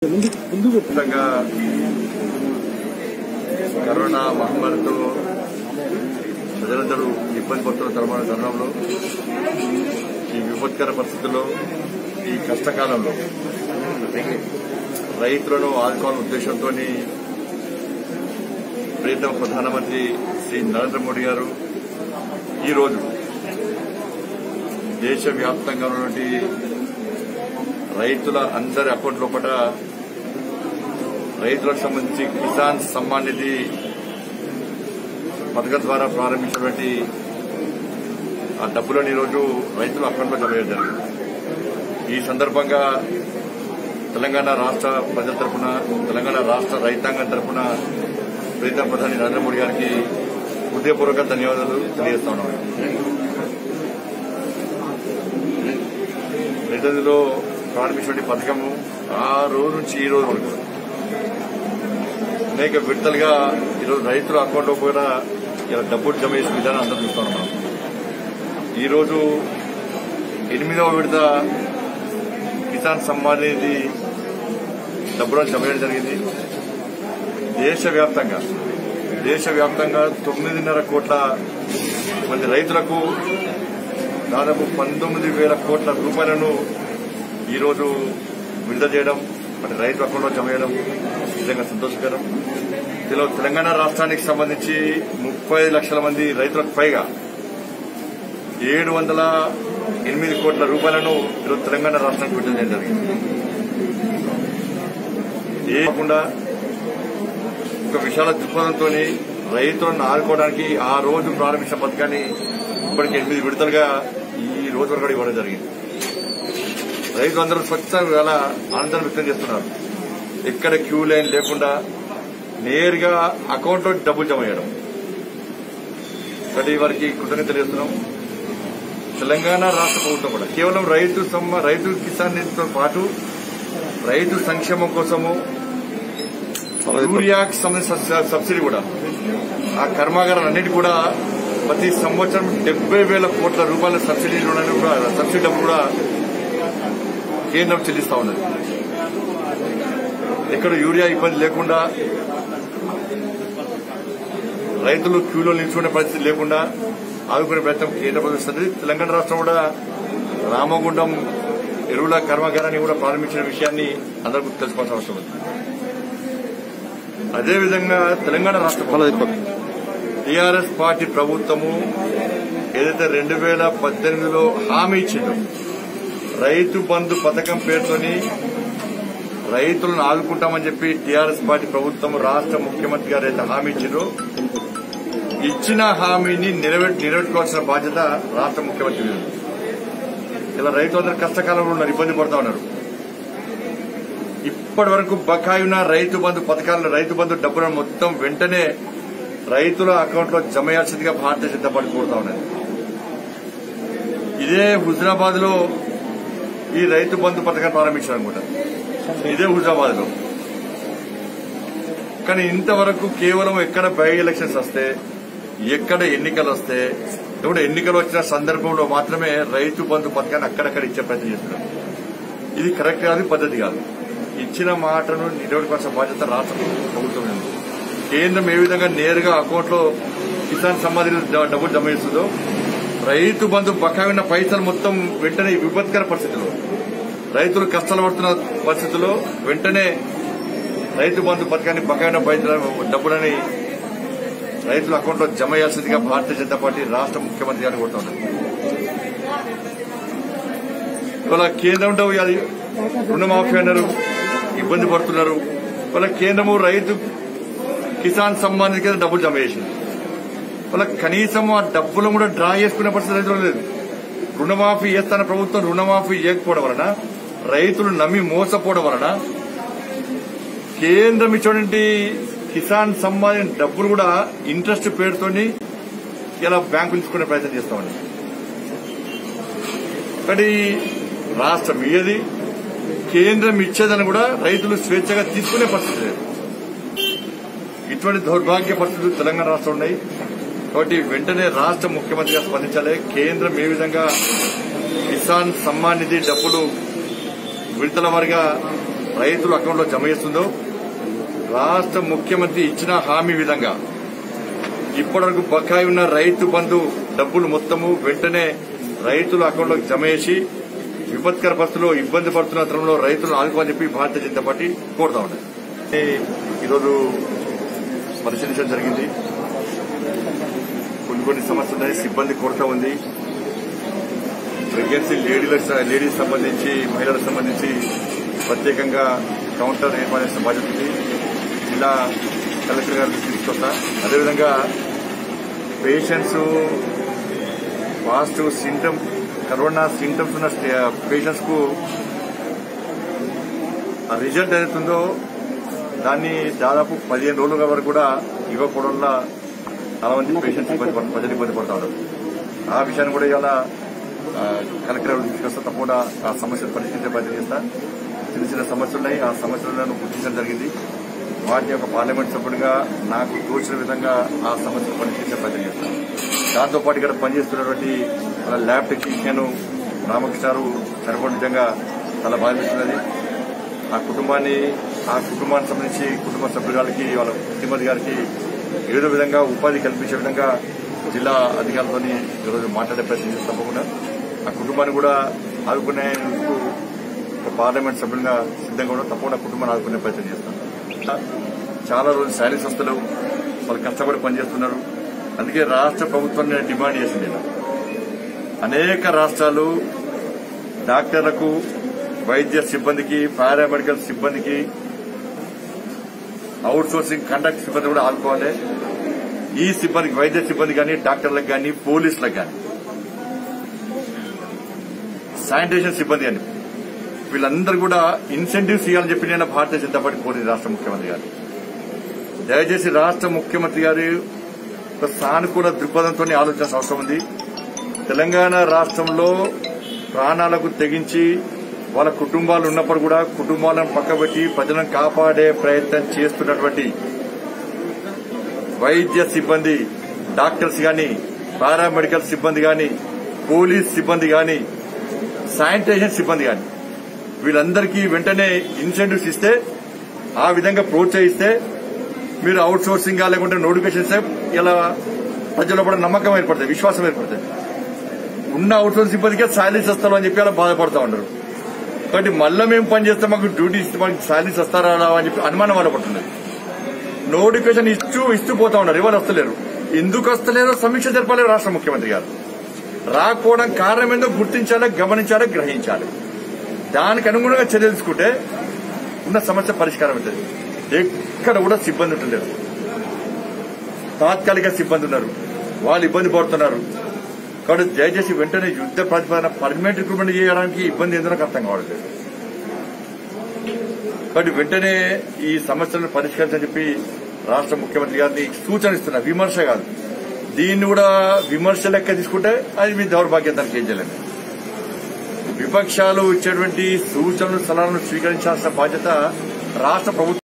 ముఖ్యంగా కరోనా మహమ్మారితో ప్రజలందరూ ఇబ్బంది పడుతున్న తరువాత తరుణంలో ఈ విపత్కర పరిస్థితుల్లో ఈ కష్టకాలంలో రైతులను ఆదుకోవాలనే ఉద్దేశంతో ప్రీతం ప్రధానమంత్రి శ్రీ నరేంద్ర మోడీ గారు ఈరోజు దేశవ్యాప్తంగా ఉన్నటువంటి రైతుల అందరి అకౌంట్ లోపల రైతులకు సంబంధించి కిసాన్ సమ్మాన్ నిధి పథకం ద్వారా ప్రారంభించినటువంటి ఆ డబ్బులను ఈరోజు రైతుల అకౌంట్లో జమ చేయడం జరిగింది ఈ సందర్భంగా తెలంగాణ రాష్ట్ర ప్రజల తరఫున తెలంగాణ రాష్ట్ర రైతాంగం తరఫున ప్రీతం ప్రధాని నరేంద్ర మోడీ గారికి హృదయపూర్వక ధన్యవాదాలు తెలియజేస్తా ఉన్నాం రైతులలో ప్రారంభించిన పథకము ఆ రోజు నుంచి ఈ రోజు వరకు అనేక విడతలుగా ఈరోజు రైతుల అకౌంట్లో కూడా ఇలా డబ్బులు జమ చేసిన విధానం అందరూ చూస్తున్నాం మనం ఈరోజు ఎనిమిదవ విడత కిసాన్ సమ్మాన్ నిధి డబ్బులను జమ చేయడం జరిగింది దేశవ్యాప్తంగా దేశవ్యాప్తంగా తొమ్మిదిన్నర కోట్ల మంది రైతులకు దాదాపు పంతొమ్మిది వేల కోట్ల రూపాయలను ఈరోజు విడుదల చేయడం మరి రైతు అకౌంట్లో జమ చేయడం నిజంగా సంతోషకరం ఇందులో తెలంగాణ రాష్ట్రానికి సంబంధించి ముప్పై లక్షల మంది రైతులకు పైగా ఏడు వందల ఎనిమిది కోట్ల రూపాయలను ఈరోజు తెలంగాణ రాష్ట్రానికి విడుదల చేయడం జరిగింది ఏ కాకుండా ఒక విశాల దృక్పథంతో రైతులను ఆదుకోవడానికి ఆ రోజు ప్రారంభించిన పథకాన్ని ఇప్పటికి ఎనిమిది విడతలుగా ఈ రోజు వరకు కూడా ఇవ్వడం జరిగింది రైతులందరూ స్వచ్ఛ వేళ ఆనందం వ్యక్తం చేస్తున్నారు ఎక్కడ క్యూ లైన్ లేకుండా నేరుగా అకౌంట్లో డబ్బులు జమ చేయడం కాబట్టి వారికి కృతజ్ఞత తెలియజేస్తున్నాం తెలంగాణ రాష్ట్ర ప్రభుత్వం కూడా కేవలం రైతు సమ్మ రైతు కిసాన్ నిధితో పాటు రైతు సంక్షేమం కోసము యూరియాకి సంబంధించిన సబ్సిడీ కూడా ఆ కర్మాగారాలన్నిటి కూడా ప్రతి సంవత్సరం డెబ్బై వేల కోట్ల రూపాయల సబ్సిడీ రుణాన్ని కూడా సబ్సిడీ డబ్బు కూడా కేంద్రం చెల్లిస్తా ఉన్నది ఎక్కడ యూరియా ఇబ్బంది లేకుండా రైతులు క్యూలో నిల్చుకునే పరిస్థితి లేకుండా ఆదుకునే ప్రయత్నం కేంద్ర ప్రభుత్వం తెలంగాణ రాష్ట్రం కూడా రామగుండం ఎరువుల కర్మాగారాన్ని కూడా ప్రారంభించిన విషయాన్ని అందరికీ తెలుసుకోవాల్సిన అవసరం ఉంది అదేవిధంగా తెలంగాణ రాష్ట్ర టీఆర్ఎస్ పార్టీ ప్రభుత్వము ఏదైతే రెండు వేల పద్దెనిమిదిలో హామీ ఇచ్చిందో రైతు బంధు పథకం పేరుతోని రైతులను ఆదుకుంటామని చెప్పి టీఆర్ఎస్ పార్టీ ప్రభుత్వం రాష్ట్ర ముఖ్యమంత్రి గారు అయితే హామీ ఇచ్చిండ్రో ఇచ్చిన హామీని నెరవేర్ నెరవేర్చుకోవాల్సిన బాధ్యత రాష్ట్ర ముఖ్యమంత్రి మీద ఉంది. ఇలా రైతులందరూ కష్టకాలంలో ఉన్నారు ఇబ్బంది పడుతూ ఉన్నారు ఇప్పటి వరకు బకాయి ఉన్న రైతు బంధు పథకాలను రైతు బంధు డబ్బులను మొత్తం వెంటనే రైతుల అకౌంట్లో జమ చేయాల్సిందిగా భారతీయ జనతా పార్టీ కోరుతా ఉన్నది ఇదే హుజరాబాద్ లో ఈ రైతు బంధు పథకాన్ని ప్రారంభించారు అనుకుంటా ఇదే హుజరాబాద్ లో కానీ ఇంతవరకు కేవలం ఎక్కడ బై ఎలక్షన్స్ వస్తే ఎక్కడ ఎన్నికలు వస్తే ఇప్పుడు ఎన్నికలు వచ్చిన సందర్భంలో మాత్రమే రైతు బంధు పథకాన్ని అక్కడక్కడ ఇచ్చే ప్రయత్నం చేస్తున్నారు ఇది కరెక్ట్ కాదు పద్ధతి కాదు ఇచ్చిన మాటను నిలబెట్టుకోవాల్సిన బాధ్యత రాష్ట్ర ప్రభుత్వం ఉంది కేంద్రం ఏ విధంగా నేరుగా అకౌంట్ లో కిసాన్ సమ్మాన్ నిధి డ- డబ్బులు జమ చేస్తుందో రైతు బంధు బకాయి ఉన్న పైసలు మొత్తం వెంటనే ఈ విపత్కర పరిస్థితిలో రైతులు కష్టాలు పడుతున్న పరిస్థితుల్లో వెంటనే రైతు బంధు పథకాన్ని బకాయి ఉన్న పైసల డబ్బులని రైతుల అకౌంట్లో జమ చేయాల్సిందిగా భారతీయ జనతా పార్టీ రాష్ట్ర ముఖ్యమంత్రి గారిని కోరుతున్నారు ఇవాళ కేంద్రంతో అది రుణమాఫీ అన్నారు ఇబ్బంది పడుతున్నారు వాళ్ళ కేంద్రము రైతు కిసాన్ సమ్మాన్ నిధి కింద డబ్బులు జమ చేసింది వాళ్ళ కనీసం ఆ డబ్బులు కూడా డ్రా చేసుకునే పరిస్థితి రైతులు లేదు రుణమాఫీ చేస్తాన ప్రభుత్వం రుణమాఫీ చేయకపోవడం వలన రైతులు నమ్మి మోసపోవడం వలన కేంద్రం ఇచ్చినటువంటి కిసాన్ సమ్మాన్ డబ్బులు కూడా ఇంట్రెస్ట్ పేరుతోని ఇలా బ్యాంకులు తీసుకునే ప్రయత్నం చేస్తామండి కానీ రాష్ట్రం ఇయ్యది కేంద్రం ఇచ్చేదని కూడా రైతులు స్వేచ్ఛగా తీసుకునే పరిస్థితి లేదు ఇటువంటి దౌర్భాగ్య పరిస్థితులు తెలంగాణ రాష్ట్రం ఉన్నాయి కాబట్టి వెంటనే రాష్ట్ర ముఖ్యమంత్రిగా స్పందించాలి కేంద్రం ఏ విధంగా కిసాన్ సమ్మాన్ నిధి డబ్బులు విడతల వారిగా రైతుల అకౌంట్లో జమ చేస్తుందో రాష్ట్ర ముఖ్యమంత్రి ఇచ్చిన హామీ విధంగా ఇప్పటివరకు బకాయి ఉన్న రైతు బంధు డబ్బులు మొత్తము వెంటనే రైతుల అకౌంట్లోకి జమ చేసి విపత్కర పరిస్థితుల్లో ఇబ్బంది పడుతున్న తరంలో రైతులను ఆదుకోవాలని చెప్పి భారతీయ జనతా పార్టీ కోరుతా ఉన్నది ఈరోజు పరిశీలించడం జరిగింది కొన్ని కొన్ని సమస్యలు ఉన్నాయి సిబ్బంది కొరత ఉంది ప్రెగ్నెన్సీ లేడీలకు లేడీస్ సంబంధించి మహిళలకు సంబంధించి ప్రత్యేకంగా కౌంటర్ ఏర్పాటు చేసిన బాధ్యత ఉంది జిల్లా కలెక్టర్ గారికి తీసుకొస్తా అదేవిధంగా patients positive symptom corona symptoms ఉన్న పేషెంట్స్ కు ఆ రిజల్ట్ ఏదైతుందో దాన్ని దాదాపు పదిహేను రోజుల వరకు కూడా ఇవ్వకపోవడం వల్ల చాలా మంది పేషెంట్స్ ఇబ్బంది పడ- ప్రజలు ఇబ్బంది పడతా ఉన్నారు ఆ విషయాన్ని కూడా ఇవాళ ఆ, కలెక్టర్ గారికి తీసుకొస్తా తప్పకుండా ఆ సమస్యలు పరిష్కరించే ప్రయత్నం చేస్తా చిన్న చిన్న సమస్యలు ఉన్నాయి ఆ సమస్యలను గుర్తించడం జరిగింది వాటి యొక్క పార్లమెంట్ సభ్యుడిగా నాకు తోచిన విధంగా ఆ సమస్యలు పరిష్కరించే ప్రయత్నం చేస్తాను దాంతో పాటు ఇక్కడ పనిచేస్తున్నటువంటి మన ల్యాబ్ టెక్నీషియన్ రామకృష్ణారు చనిపోవడం నిజంగా చాలా బాధిస్తున్నది ఆ కుటుంబాన్ని ఆ కుటుంబానికి సంబంధించి కుటుంబ సభ్యురాలకి వాళ్ళ శ్రీమతి గారికి ఏదో విధంగా ఉపాధి కల్పించే విధంగా జిల్లా అధికారులతో ఈరోజు మాట్లాడే ప్రయత్నం చేస్తాం తప్పకుండా ఆ కుటుంబాన్ని కూడా ఆదుకునేందుకు ఒక పార్లమెంట్ సభ్యులుగా సిద్ధంగా కూడా తప్పకుండా కుటుంబాన్ని ఆదుకునే ప్రయత్నం చేస్తాం చాలా రోజులు శాలరీ సంస్థలు వాళ్ళు కష్టపడి పనిచేస్తున్నారు అందుకే రాష్ట్ర ప్రభుత్వం నేను డిమాండ్ చేసింది నేను అనేక రాష్ట్రాలు డాక్టర్లకు వైద్య సిబ్బందికి పారామెడికల్ సిబ్బందికి అవుట్ సోర్సింగ్ కండక్ట్ సిబ్బంది కూడా ఆదుకోవాలి ఈ సిబ్బందికి వైద్య సిబ్బంది కానీ డాక్టర్లకు కానీ పోలీసులకు కానీ శానిటేషన్ సిబ్బంది కానీ వీళ్ళందరూ కూడా ఇన్సెంటివ్స్ ఇవ్వాలని చెప్పి నేను భారతీయ జనతా పార్టీ కోరింది రాష్ట్ర ముఖ్యమంత్రి గారు దయచేసి రాష్ట్ర ముఖ్యమంత్రి గారు ఒక సానుకూల దృక్పథంతో ఆలోచించాల్సిన అవసరం ఉంది తెలంగాణ రాష్ట్రంలో ప్రాణాలకు తెగించి వాళ్ళ కుటుంబాలు ఉన్నప్పుడు కూడా కుటుంబాలను పక్కబెట్టి ప్రజలను కాపాడే ప్రయత్నం చేస్తున్నటువంటి వైద్య సిబ్బంది డాక్టర్స్ గాని పారామెడికల్ సిబ్బంది గాని పోలీస్ సిబ్బంది గాని శానిటేషన్ సిబ్బంది గాని వీళ్ళందరికీ వెంటనే ఇన్సెంటివ్స్ ఇస్తే ఆ విధంగా ప్రోత్సహిస్తే మీరు అవుట్ సోర్సింగ్ గా లేకుంటే నోటిఫికేషన్ ఇస్తే ఇలా ప్రజల్లో కూడా నమ్మకం ఏర్పడుతుంది విశ్వాసం ఏర్పడుతుంది ఉన్న అవుట్ సోర్స్ సిబ్బందికే శాలరీస్ వస్తారు అని చెప్పి అలా బాధపడతా ఉండరు కాబట్టి మళ్ళీ మేము పని చేస్తే మాకు డ్యూటీ ఇస్తే మాకు శాలరీస్ వస్తారా రావా అని చెప్పి అనుమానం వాళ్ళ పడుతున్నది నోటిఫికేషన్ ఇస్తూ ఇస్తూ పోతా ఉన్నారు ఎవరు వస్తలేరు ఎందుకు వస్తలేరో సమీక్ష జరపాలి రాష్ట్ర ముఖ్యమంత్రి గారు రాకపోవడం కారణం ఏందో గుర్తించాలి గమనించాలి గ్రహించాలి దానికి అనుగుణంగా చర్యలు తీసుకుంటే ఉన్న సమస్య పరిష్కారం అవుతుంది ఎక్కడ కూడా సిబ్బంది ఉంటలేరు తాత్కాలిక సిబ్బంది ఉన్నారు వాళ్ళు ఇబ్బంది పడుతున్నారు కాబట్టి దయచేసి వెంటనే యుద్ధ ప్రతిపాదన పర్మనెంట్ రిక్రూట్మెంట్ చేయడానికి ఇబ్బంది ఎందుకు అర్థం కావట్లేదు కాబట్టి వెంటనే ఈ సమస్యలను పరిష్కరించని చెప్పి రాష్ట్ర ముఖ్యమంత్రి గారిని సూచన ఇస్తున్నా విమర్శ కాదు దీన్ని కూడా విమర్శ లెక్క తీసుకుంటే అది మీ దౌర్భాగ్యం దానికి ఏం చేయలేము విపక్షాలు ఇచ్చేటువంటి సూచనలు సలహాలను స్వీకరించాల్సిన బాధ్యత రాష్ట్ర ప్రభుత్వం